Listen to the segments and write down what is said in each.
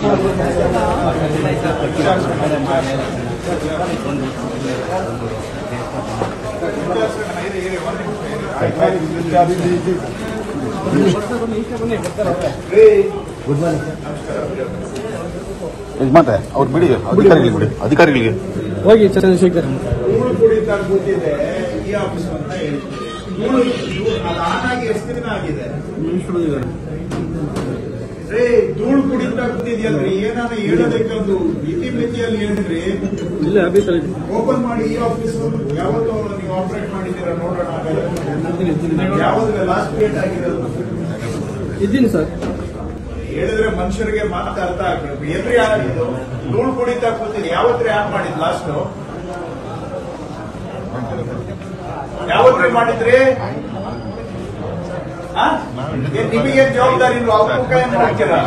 ಯಜಮಾನ್ರೆ ಅವ್ರು ಬಿಡಿ ಅಧಿಕಾರಿಗಳಿಗೆ ಬಿಡಿ ಅಧಿಕಾರಿಗಳಿಗೆ ಹೋಗಿ ಚಂದ್ರಶೇಖರ್ ಧೂಳು ಕುಡಿತ ಕೂತಿದೆ ಈ ಆಫೀಸ್ ಅಂತ ಹೇಳಿ ಧೂಳು ಧೂಳು- ಅದು ಆನ್ ಆಗಿ ಎಷ್ಟು ದಿನ ಆಗಿದೆ ರೇ ಧೂಳು ಕುಡಿತ ಕೂತಿದ್ಯಲ್ರಿ ಏನಾನ ಹೇಳೋದಕ್ಕೆ ಒಂದು ಇತಿಮಿತಿಯಲ್ಲಿ ಹೇಳಿದ್ರಿ ಇಲ್ಲ ಆಫೀಸಲ್ಲಿ ಓಪನ್ ಮಾಡಿ ಈ ಆಫೀಸ್ ಯಾವತ್ತು ಅವ್ರು ನೀವು ಆಪರೇಟ್ ಮಾಡಿದ್ದೀರಾ ನೋಡೋಣ ಯಾವ್ದು ಲಾಸ್ಟ್ ಡೇಟ್ ಆಗಿರೋದು ಇದ್ದೀನಿ ಸರ್ ಹೇಳಿದ್ರೆ ಮನುಷ್ಯರಿಗೆ ಮಾತ್ರ ಅರ್ಥ ಆಗ್ಬೇಕು ಎಲ್ರಿ ಆಗಿದ್ದು ಧೂಳು ಕುಡಿತಾ ಕೂತಿದ್ ಯಾವತ್ರಿ ಆನ್ ಮಾಡಿದ್ ಲಾಸ್ಟ್ ಯಾವತ್ರಿ ಮಾಡಿದ್ರಿ ಆ? ಏನ್ ನಿಮಗೇನ್ ಜವಾಬ್ದಾರಿ ಇಲ್ವಾ ಅವ್ರ ಏನ್ ಮಾಡ್ತೀರಾ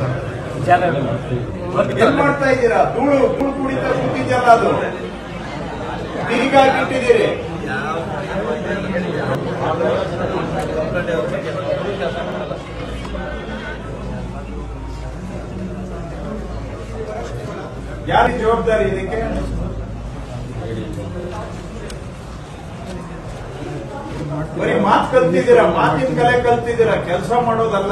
ಏನ್ ಮಾಡ್ತಾ ಇದ್ದೀರಾ ಧೂಳು ಧೂಳು ಕುಡಿತಾ ಕೂತಿದ್ಯಲ್ಲ ಅದು ಹೀಗಾಗಿ ಇಟ್ಟಿದ್ದೀರಿ ಯಾರಿಗೆ ಜವಾಬ್ದಾರಿ ಇದಕ್ಕೆ ಬರೀ ಮಾತು ಕಲ್ತಿದ್ದೀರಾ ಮಾತಿನ ಕಲೆ ಕಲ್ತಿದ್ದೀರಾ ಕೆಲಸ ಮಾಡೋದಲ್ಲ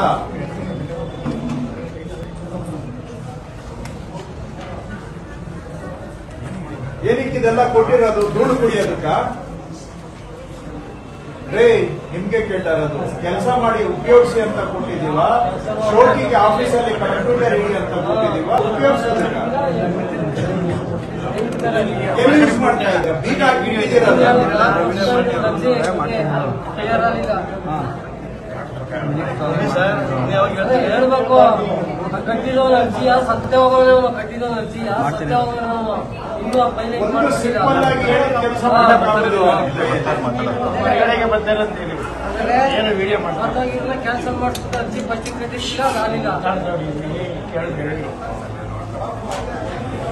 ಏನಕ್ಕೆ ಇದೆಲ್ಲ ಕೊಟ್ಟಿರೋದು ಧೂಳು ಕುಡಿಯೋದಕ್ಕ ರೇ ನಿಮ್ಗೆ ಕೇಳ್ತಾರದು ಕೆಲಸ ಮಾಡಿ ಉಪಯೋಗಿಸಿ ಅಂತ ಕೊಟ್ಟಿದೀವ ಶೋಕಿಗೆ ಆಫೀಸಲ್ಲಿ ಕಂಪ್ಯೂಟರ್ ಇಡಿ ಅಂತ ಕೊಟ್ಟಿದೀವ ಉಪಯೋಗಿಸೋದಕ್ಕ ಎಲ್ಲಿ ಯೂಸ್ ಮಾಡ್ತಾ ಇದ್ದೀರಾ ಬೀಗ ಹಾಕಿ ಇಟ್ಟಿದ್ದೀರಲ್ಲ ಹೇಳ್ಬೇಕು ಕಟ್ಟಿದವನ ಅರ್ಜಿಯ ಸತ್ಯ ಹೋಗೋಣ ಕಟ್ಟಿದವನ ಅರ್ಜಿಯ ಸತ್ಯ ಹೋಗೋಣ ಇನ್ನೂ ಪೈಲೆ ಒಂದು ಸಿಂಪಲ್ ಆಗಿ ಹೇಳಿ ಕೆಲಸ ಕ್ಯಾನ್ಸಲ್ ಮಾಡಿಸ್ಬಿಟ್ಟು ಅರ್ಜಿ ಫಸ್ಟ್ ಕಟ್ಟಿಲ್ಲ ನಾನಿಲ್ಲ